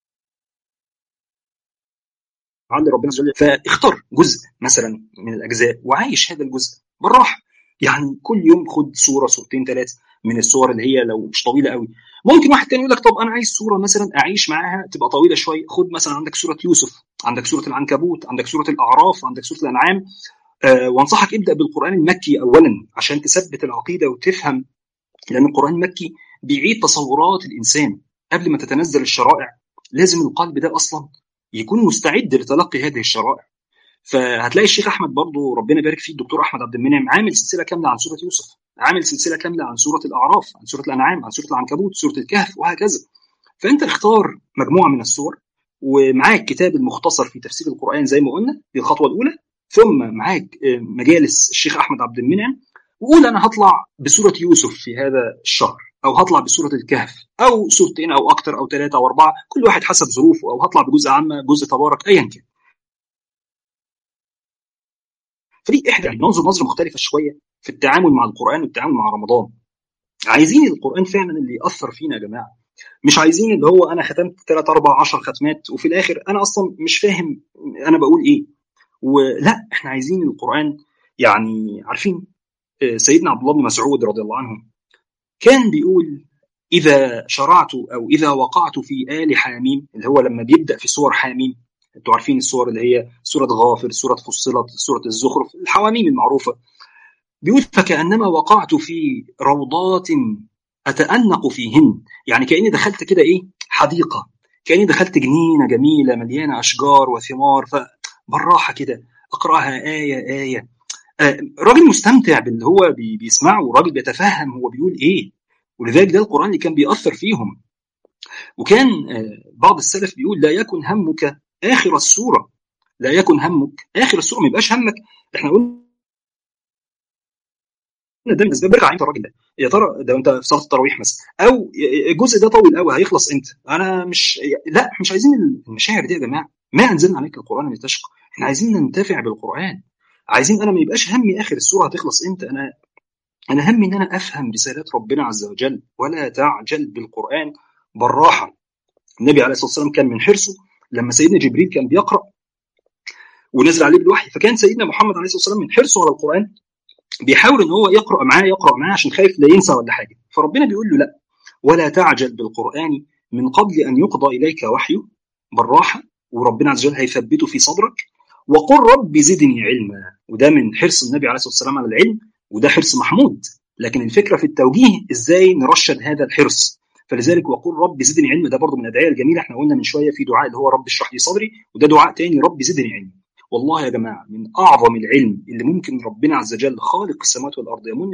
لعل ربنا جل فاختار جزء مثلا من الاجزاء وعايش هذا الجزء بالراحه يعني كل يوم خد صوره صورتين ثلاثه من الصور اللي هي لو مش طويله قوي ممكن واحد تاني يقول لك طب انا عايز صوره مثلا اعيش معاها تبقى طويله شويه خد مثلا عندك سوره يوسف عندك سوره العنكبوت عندك سوره الاعراف عندك سوره الانعام أه وانصحك ابدا بالقران المكي اولا عشان تثبت العقيده وتفهم لان القران المكي بيعيد تصورات الانسان قبل ما تتنزل الشرائع لازم القلب ده اصلا يكون مستعد لتلقي هذه الشرائع فهتلاقي الشيخ احمد برضه ربنا يبارك فيه الدكتور احمد عبد المنعم عامل سلسله كامله عن سوره يوسف عامل سلسله كامله عن سوره الاعراف عن سوره الانعام عن سوره العنكبوت سوره الكهف وهكذا فانت اختار مجموعه من السور ومعاك كتاب المختصر في تفسير القران زي ما قلنا دي الخطوه الاولى ثم معاك مجالس الشيخ احمد عبد المنعم وقول انا هطلع بسوره يوسف في هذا الشهر او هطلع بسوره الكهف او سورتين او اكتر او ثلاثه او اربعه كل واحد حسب ظروفه او هطلع بجزء عامه جزء تبارك ايا كان فدي احدى يعني ننظر نظره مختلفه شويه في التعامل مع القران والتعامل مع رمضان عايزين القران فعلا اللي ياثر فينا يا جماعه مش عايزين اللي هو انا ختمت 3 4 10 ختمات وفي الاخر انا اصلا مش فاهم انا بقول ايه ولا احنا عايزين القران يعني عارفين سيدنا عبد الله بن مسعود رضي الله عنه كان بيقول اذا شرعت او اذا وقعت في ال حاميم اللي هو لما بيبدا في سور حاميم انتوا عارفين الصور اللي هي سوره غافر سوره فصلت سوره الزخرف الحواميم المعروفه بيقول فكانما وقعت في روضات اتانق فيهن يعني كاني دخلت كده ايه حديقه كاني دخلت جنينه جميله مليانه اشجار وثمار فبالراحه كده اقراها ايه ايه راجل مستمتع باللي هو بيسمعه وراجل بيتفهم هو بيقول ايه ولذلك ده القران اللي كان بيأثر فيهم وكان بعض السلف بيقول لا يكن همك اخر السوره لا يكن همك اخر السوره ما يبقاش همك احنا قلنا ده من اسباب برجع عند الراجل ده يا ترى ده انت في صلاه التراويح مثلا او الجزء ده طويل قوي هيخلص امتى انا مش لا مش عايزين المشاعر دي يا جماعه ما انزلنا عليك القران لتشقى احنا عايزين ننتفع بالقران عايزين انا ما يبقاش همي اخر السوره هتخلص امتى انا انا همي ان انا افهم رسالات ربنا عز وجل ولا تعجل بالقران بالراحه النبي عليه الصلاه والسلام كان من حرصه لما سيدنا جبريل كان بيقرا ونزل عليه بالوحي فكان سيدنا محمد عليه الصلاه والسلام من حرصه على القران بيحاول ان هو يقرا معاه يقرا معاه عشان خايف لا ينسى ولا حاجه فربنا بيقول له لا ولا تعجل بالقران من قبل ان يقضى اليك وحيه بالراحه وربنا عز وجل هيثبته في صدرك وقل رب زدني علما وده من حرص النبي عليه الصلاه والسلام على العلم وده حرص محمود لكن الفكره في التوجيه ازاي نرشد هذا الحرص فلذلك وقل رب زدني علما ده برضه من الادعيه الجميله احنا قلنا من شويه في دعاء اللي هو رب اشرح لي صدري وده دعاء تاني رب زدني علما والله يا جماعه من اعظم العلم اللي ممكن ربنا عز وجل خالق السماوات والارض يمن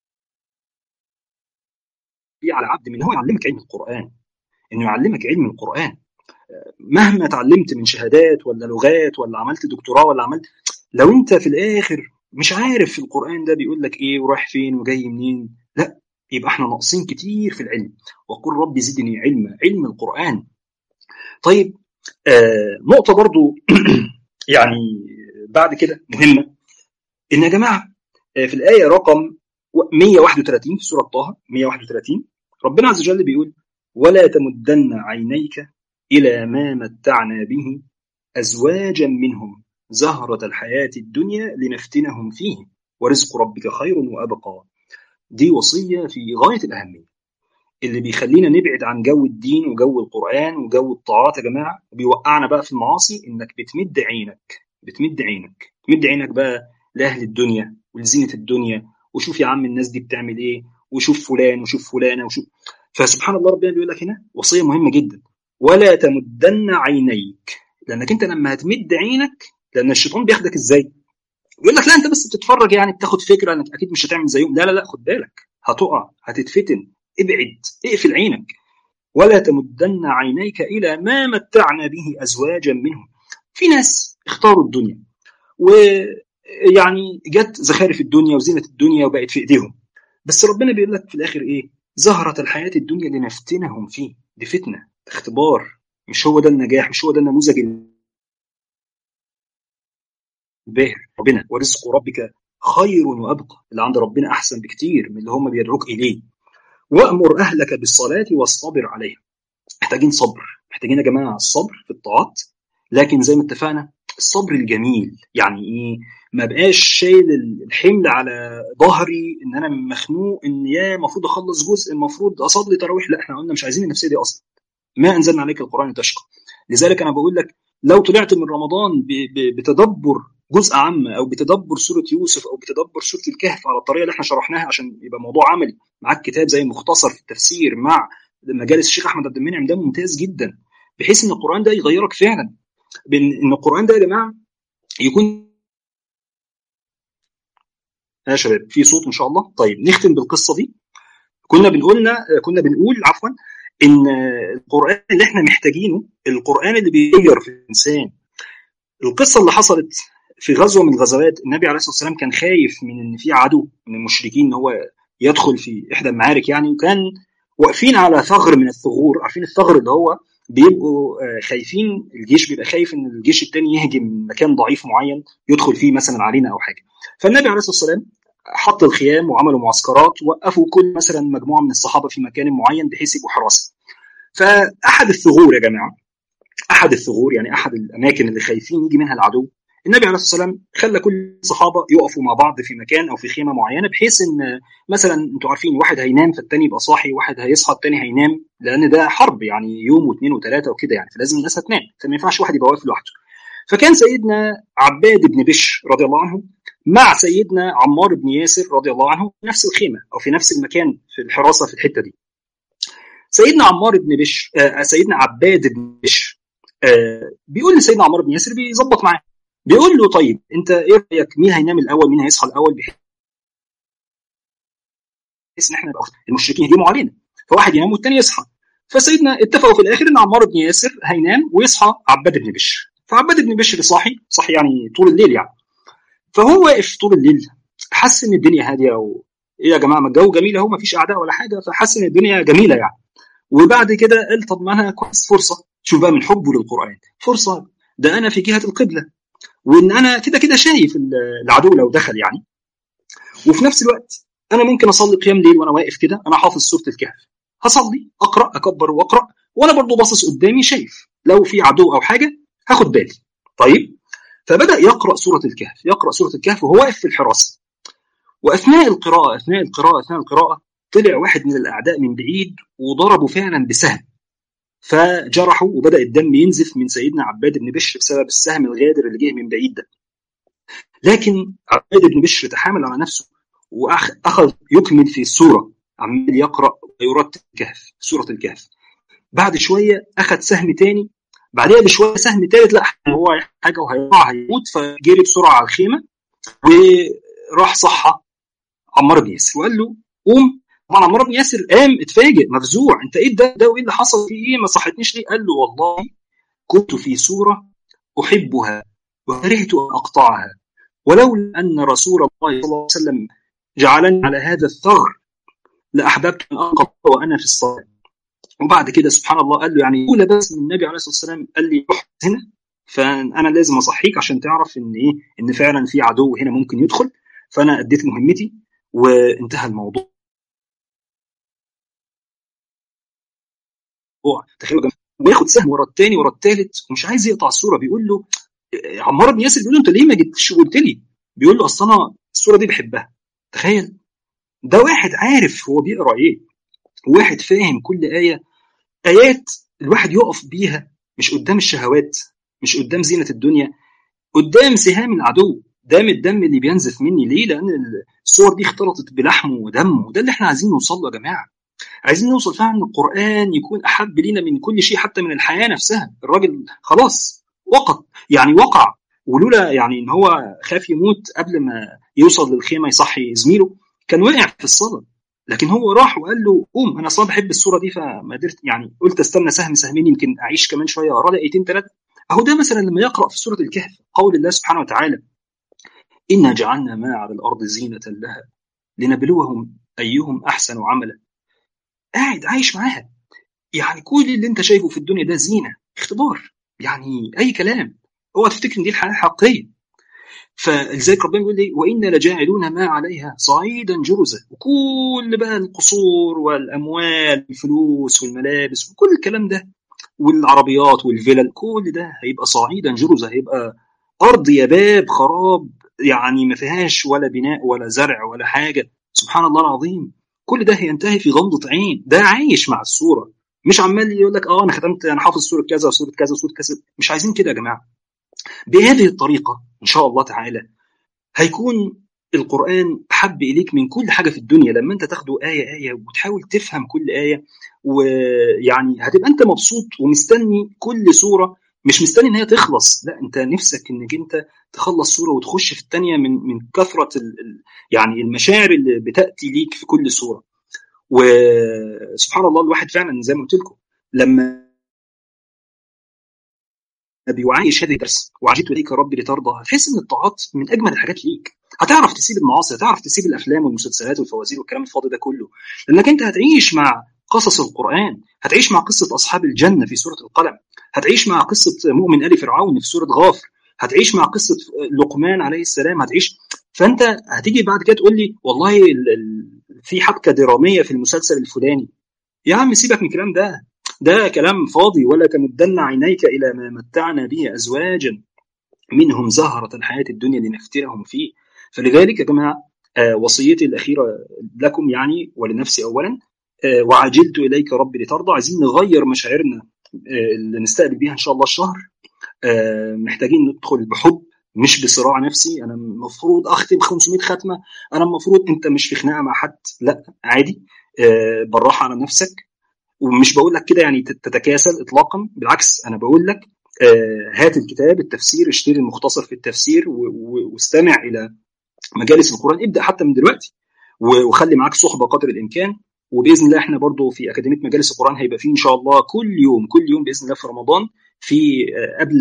بيه على عبد من هو يعلمك علم القران انه يعلمك علم القران مهما اتعلمت من شهادات ولا لغات ولا عملت دكتوراه ولا عملت لو انت في الاخر مش عارف القران ده بيقول لك ايه ورايح فين وجاي منين لا يبقى احنا ناقصين كتير في العلم وقل رب زدني علما علم القران طيب آه نقطه برضو يعني بعد كده مهمه ان يا جماعه في الايه رقم 131 في سوره طه 131 ربنا عز وجل بيقول ولا تمدن عينيك الى ما متعنا به ازواجا منهم زهره الحياه الدنيا لنفتنهم فيه ورزق ربك خير وابقى دي وصيه في غايه الاهميه اللي بيخلينا نبعد عن جو الدين وجو القرآن وجو الطاعات يا جماعة بيوقعنا بقى في المعاصي إنك بتمد عينك بتمد عينك تمد عينك بقى لأهل الدنيا ولزينة الدنيا وشوف يا عم الناس دي بتعمل إيه وشوف فلان وشوف فلانة وشوف فسبحان الله ربنا بيقول لك هنا وصية مهمة جدا ولا تمدن عينيك لأنك أنت لما هتمد عينك لأن الشيطان بياخدك إزاي؟ يقول لك لا أنت بس بتتفرج يعني بتاخد فكرة إنك أكيد مش هتعمل زيهم لا لا لا خد بالك هتقع هتتفتن ابعد اقفل عينك ولا تمدن عينيك الى ما متعنا به ازواجا منهم في ناس اختاروا الدنيا ويعني جت زخارف الدنيا وزينه الدنيا وبقت في ايديهم بس ربنا بيقول لك في الاخر ايه زهرة الحياة الدنيا لنفتنهم فيه دي فتنة اختبار مش هو ده النجاح مش هو ده النموذج الباهر ربنا ورزق ربك خير وابقى اللي عند ربنا احسن بكتير من اللي هم بيدعوك اليه وامر اهلك بالصلاه واصطبر عليها محتاجين صبر محتاجين يا جماعه الصبر في الطاعات لكن زي ما اتفقنا الصبر الجميل يعني ايه ما بقاش شايل الحمل على ظهري ان انا مخنوق ان يا المفروض اخلص جزء المفروض اصلي تراويح لا احنا قلنا مش عايزين النفسيه دي اصلا ما انزلنا عليك القران تشقى لذلك انا بقول لك لو طلعت من رمضان بتدبر جزء عام او بتدبر سوره يوسف او بتدبر سوره الكهف على الطريقه اللي احنا شرحناها عشان يبقى موضوع عملي معاك كتاب زي مختصر في التفسير مع مجالس الشيخ احمد عبد المنعم ده ممتاز جدا بحيث ان القران ده يغيرك فعلا بان ان القران ده يا جماعه يكون يا شباب في صوت ان شاء الله طيب نختم بالقصه دي كنا بنقولنا كنا بنقول عفوا ان القران اللي احنا محتاجينه القران اللي بيغير في الانسان القصه اللي حصلت في غزوه من الغزوات النبي عليه الصلاه والسلام كان خايف من ان في عدو من المشركين ان هو يدخل في احدى المعارك يعني وكان واقفين على ثغر من الثغور عارفين الثغر اللي هو بيبقوا خايفين الجيش بيبقى خايف ان الجيش الثاني يهجم من مكان ضعيف معين يدخل فيه مثلا علينا او حاجه فالنبي عليه الصلاه والسلام حط الخيام وعملوا معسكرات وقفوا كل مثلا مجموعه من الصحابه في مكان معين بحيث يبقوا حراسه فاحد الثغور يا جماعه احد الثغور يعني احد الاماكن اللي خايفين يجي منها العدو النبي عليه الصلاه والسلام خلى كل الصحابه يقفوا مع بعض في مكان او في خيمه معينه بحيث ان مثلا انتوا عارفين واحد هينام فالتاني يبقى صاحي واحد هيصحى التاني هينام لان ده حرب يعني يوم واثنين وثلاثه وكده يعني فلازم الناس هتنام فما ينفعش واحد يبقى واقف لوحده فكان سيدنا عباد بن بشر رضي الله عنه مع سيدنا عمار بن ياسر رضي الله عنه في نفس الخيمه او في نفس المكان في الحراسه في الحته دي سيدنا عمار بن بشر آه سيدنا عباد بن بشر آه بيقول لسيدنا عمار بن ياسر بيظبط معاه بيقول له طيب انت ايه رايك مين هينام الاول مين هيصحى الاول بحيث ان احنا المشركين يهجموا علينا فواحد ينام والتاني يصحى فسيدنا اتفقوا في الاخر ان عمار بن ياسر هينام ويصحى عباد بن بشر فعباد بن بشر صاحي صحي يعني طول الليل يعني فهو واقف طول الليل حس ان الدنيا هاديه و... ايه يا جماعه ما الجو جميل اهو ما فيش اعداء ولا حاجه فحس ان الدنيا جميله يعني وبعد كده قال طب ما انا كويس فرصه شوف بقى من حبه للقران فرصه ده انا في جهه القبله وان انا كده كده شايف العدو لو دخل يعني وفي نفس الوقت انا ممكن اصلي قيام ليل وانا واقف كده انا حافظ سوره الكهف هصلي اقرا اكبر واقرا وانا برضو باصص قدامي شايف لو في عدو او حاجه هاخد بالي طيب فبدا يقرا سوره الكهف يقرا سوره الكهف وهو واقف في الحراسه واثناء القراءه اثناء القراءه اثناء القراءه طلع واحد من الاعداء من بعيد وضربه فعلا بسهم فجرحه وبدا الدم ينزف من سيدنا عباد بن بشر بسبب السهم الغادر اللي جه من بعيد ده لكن عباد بن بشر تحامل على نفسه واخذ يكمل في السوره عمال يقرا ويرتل الكهف سوره الكهف بعد شويه اخذ سهم تاني بعدها بشويه سهم تالت لا هو حاجه وهيقع هيموت فجري بسرعه على الخيمه وراح صحى عمار بن ياسر وقال له قوم طبعا عمار بن ياسر قام اتفاجئ مفزوع انت ايه ده ده وايه اللي حصل في ايه ما صحتنيش ليه قال له والله كنت في سوره احبها وكرهت ان اقطعها ولولا ان رسول الله صلى الله عليه وسلم جعلني على هذا الثغر لاحببت ان اقطع وانا في الصلاه وبعد كده سبحان الله قال له يعني اولى بس من النبي عليه الصلاه والسلام قال لي روح هنا فانا لازم اصحيك عشان تعرف ان ايه ان فعلا في عدو هنا ممكن يدخل فانا اديت مهمتي وانتهى الموضوع تخيلوا وياخد سهم ورا الثاني ورا الثالث ومش عايز يقطع الصوره بيقول له عمار بن ياسر بيقول له انت ليه ما جيتش وقلت لي؟ بيقول له اصل انا الصوره دي بحبها تخيل ده واحد عارف هو بيقرا ايه واحد فاهم كل ايه ايات الواحد يقف بيها مش قدام الشهوات مش قدام زينه الدنيا قدام سهام العدو دام الدم اللي بينزف مني ليه؟ لان الصور دي اختلطت بلحمه ودمه وده اللي احنا عايزين نوصل له يا جماعه عايزين نوصل فعلا ان القران يكون احب لينا من كل شيء حتى من الحياه نفسها الراجل خلاص وقت يعني وقع ولولا يعني ان هو خاف يموت قبل ما يوصل للخيمه يصحي زميله كان وقع في الصلاه لكن هو راح وقال له قوم انا اصلا بحب الصوره دي فما قدرت يعني قلت استنى سهم سهمين يمكن اعيش كمان شويه اقرا ايتين ثلاثه اهو ده مثلا لما يقرا في سوره الكهف قول الله سبحانه وتعالى انا جعلنا ما على الارض زينه لها لنبلوهم ايهم احسن عملا قاعد عايش معاها يعني كل اللي انت شايفه في الدنيا ده زينه اختبار يعني اي كلام اوعى تفتكر ان دي الحياه الحقيقيه فلذلك ربنا بيقول لي وانا لجاعلون ما عليها صعيدا جرزا وكل بقى القصور والاموال الفلوس والملابس وكل الكلام ده والعربيات والفلل كل ده هيبقى صعيدا جرزا هيبقى ارض يباب خراب يعني ما فيهاش ولا بناء ولا زرع ولا حاجه سبحان الله العظيم كل ده هينتهي في غمضه عين ده عايش مع الصوره مش عمال يقول لك اه انا ختمت انا حافظ سوره كذا وسوره كذا وسوره كذا مش عايزين كده يا جماعه بهذه الطريقه ان شاء الله تعالى هيكون القرآن أحب إليك من كل حاجة في الدنيا لما أنت تاخده آية آية وتحاول تفهم كل آية ويعني هتبقى أنت مبسوط ومستني كل سورة مش مستني إن هي تخلص لا أنت نفسك إنك أنت تخلص سورة وتخش في الثانية من من كثرة ال يعني المشاعر اللي بتأتي ليك في كل سورة وسبحان الله الواحد فعلا زي ما قلت لكم لما بيعايش هذه الدرس وعجبت اليك ربي لترضى هتحس ان الطاعات من اجمل الحاجات ليك هتعرف تسيب المعاصي هتعرف تسيب الافلام والمسلسلات والفوازير والكلام الفاضي ده كله لانك انت هتعيش مع قصص القران هتعيش مع قصه اصحاب الجنه في سوره القلم هتعيش مع قصه مؤمن ال فرعون في سوره غافر هتعيش مع قصه لقمان عليه السلام هتعيش فانت هتيجي بعد كده تقول لي والله ال... ال... في حبكه دراميه في المسلسل الفلاني يا عم سيبك من الكلام ده ده كلام فاضي ولا تمدن عينيك الى ما متعنا به ازواجا منهم زهرة الحياة الدنيا لنفتنهم فيه فلذلك يا جماعة آه وصيتي الأخيرة لكم يعني ولنفسي أولا آه وعجلت إليك ربي لترضى عايزين نغير مشاعرنا آه اللي نستقبل بيها إن شاء الله الشهر محتاجين ندخل بحب مش بصراع نفسي انا المفروض اختم 500 ختمه انا المفروض انت مش في خناقه مع حد لا عادي بالراحه على نفسك ومش بقول لك كده يعني تتكاسل اطلاقا بالعكس انا بقول لك هات الكتاب التفسير اشتري المختصر في التفسير واستمع الى مجالس القران ابدا حتى من دلوقتي وخلي معاك صحبه قدر الامكان وباذن الله احنا برضو في اكاديميه مجالس القران هيبقى فيه ان شاء الله كل يوم كل يوم باذن الله في رمضان في قبل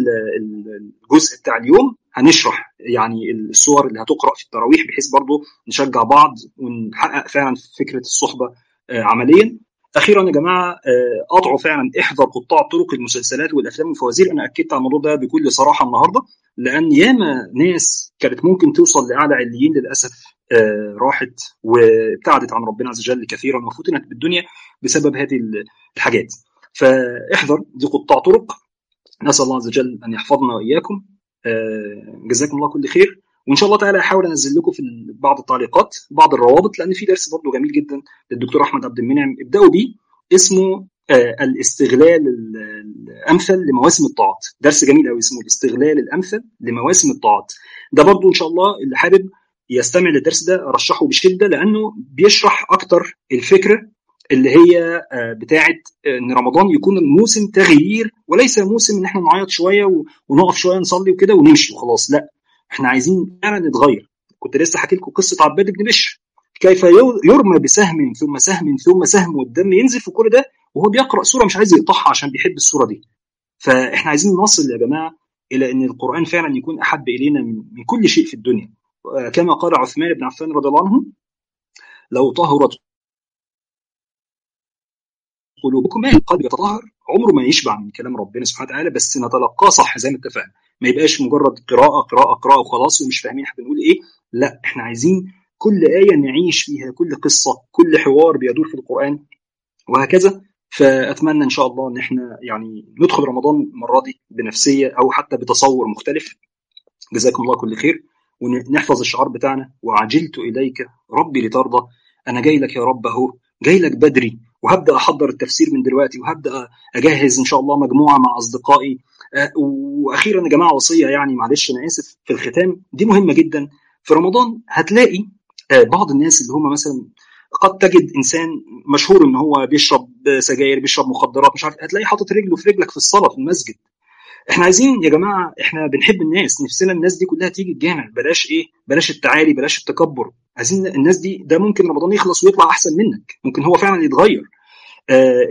الجزء بتاع اليوم هنشرح يعني الصور اللي هتقرا في التراويح بحيث برضو نشجع بعض ونحقق فعلا فكره الصحبه عمليا اخيرا يا جماعه قطعوا فعلا احذر قطاع طرق المسلسلات والافلام والفوازير انا اكدت على الموضوع ده بكل صراحه النهارده لان ياما ناس كانت ممكن توصل لاعلى عليين للاسف راحت وابتعدت عن ربنا عز وجل كثيرا وفتنت بالدنيا بسبب هذه الحاجات فاحذر دي قطاع طرق نسال الله عز وجل ان يحفظنا واياكم جزاكم الله كل خير وان شاء الله تعالى احاول انزل لكم في بعض التعليقات بعض الروابط لان في درس برضه جميل جدا للدكتور احمد عبد المنعم ابداوا بيه اسمه الاستغلال الامثل لمواسم الطاعات درس جميل قوي اسمه الاستغلال الامثل لمواسم الطاعات ده برضه ان شاء الله اللي حابب يستمع للدرس ده ارشحه بشده لانه بيشرح اكتر الفكره اللي هي بتاعه ان رمضان يكون الموسم تغيير وليس موسم ان احنا نعيط شويه ونقف شويه نصلي وكده ونمشي وخلاص لا احنا عايزين فعلا نتغير كنت لسه حكي لكم قصه عباد بن بشر كيف يرمى بسهم ثم سهم ثم سهم والدم ينزف وكل ده وهو بيقرا سوره مش عايز يقطعها عشان بيحب السوره دي فاحنا عايزين نصل يا جماعه الى ان القران فعلا يكون احب الينا من كل شيء في الدنيا كما قال عثمان بن عفان رضي الله عنه لو طهرت قلوبكم ما القلب يتطهر عمره ما يشبع من كلام ربنا سبحانه وتعالى بس نتلقاه صح زي ما اتفقنا ما يبقاش مجرد قراءه قراءه قراءه وخلاص ومش فاهمين احنا بنقول ايه لا احنا عايزين كل ايه نعيش فيها كل قصه كل حوار بيدور في القران وهكذا فاتمنى ان شاء الله ان احنا يعني ندخل رمضان المره دي بنفسيه او حتى بتصور مختلف جزاكم الله كل خير ونحفظ الشعار بتاعنا وعجلت اليك ربي لترضى انا جاي لك يا رب اهو جاي لك بدري وهبدا احضر التفسير من دلوقتي وهبدا اجهز ان شاء الله مجموعه مع اصدقائي واخيرا يا جماعه وصيه يعني معلش انا اسف في الختام دي مهمه جدا في رمضان هتلاقي بعض الناس اللي هم مثلا قد تجد انسان مشهور ان هو بيشرب سجاير بيشرب مخدرات مش عارف هتلاقيه حاطط رجله في رجلك في الصلاه في المسجد احنا عايزين يا جماعه احنا بنحب الناس نفسنا الناس دي كلها تيجي الجامع بلاش ايه بلاش التعالي بلاش التكبر عايزين الناس دي ده ممكن رمضان يخلص ويطلع احسن منك ممكن هو فعلا يتغير آه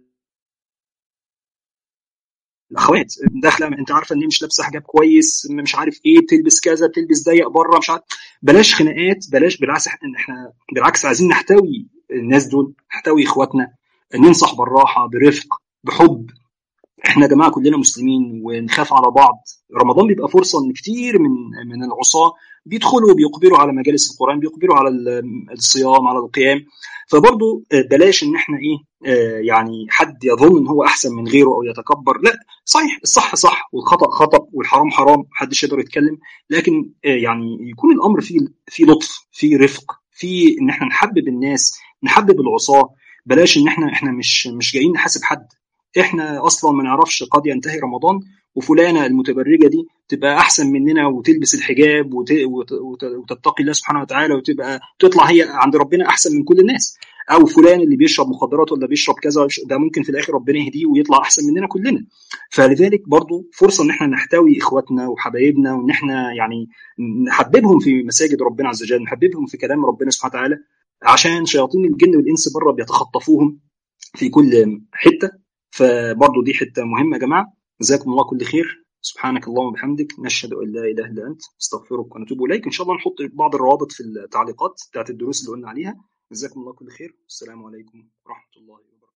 الاخوات داخله انت عارفه ان هي مش لابسه حجاب كويس مش عارف ايه بتلبس كذا بتلبس ضيق بره مش عارف بلاش خناقات بلاش بالعكس احنا بالعكس عايزين نحتوي الناس دول نحتوي اخواتنا ننصح بالراحه برفق بحب احنا يا جماعه كلنا مسلمين ونخاف على بعض رمضان بيبقى فرصه ان كتير من من العصاه بيدخلوا بيقبلوا على مجالس القران بيقبلوا على الصيام على القيام فبرضه بلاش ان احنا ايه يعني حد يظن ان هو احسن من غيره او يتكبر لا صحيح الصح صح والخطا خطا والحرام حرام محدش يقدر يتكلم لكن يعني يكون الامر فيه فيه لطف فيه رفق فيه ان احنا نحبب الناس نحبب العصاه بلاش ان احنا احنا مش مش جايين نحاسب حد احنا اصلا ما نعرفش قد ينتهي رمضان وفلانه المتبرجه دي تبقى احسن مننا وتلبس الحجاب وت... وت... وت... وتتقي الله سبحانه وتعالى وتبقى تطلع هي عند ربنا احسن من كل الناس او فلان اللي بيشرب مخدرات ولا بيشرب كذا ده ممكن في الاخر ربنا يهديه ويطلع احسن مننا كلنا فلذلك برضو فرصه ان احنا نحتوي اخواتنا وحبايبنا وان احنا يعني نحببهم في مساجد ربنا عز وجل نحببهم في كلام ربنا سبحانه وتعالى عشان شياطين الجن والانس بره بيتخطفوهم في كل حته فبرضه دي حته مهمه يا جماعه جزاكم الله كل خير سبحانك اللهم وبحمدك نشهد ان لا اله الا انت استغفرك ونتوب اليك ان شاء الله نحط بعض الروابط في التعليقات بتاعت الدروس اللي قلنا عليها جزاكم الله كل خير والسلام عليكم ورحمه الله وبركاته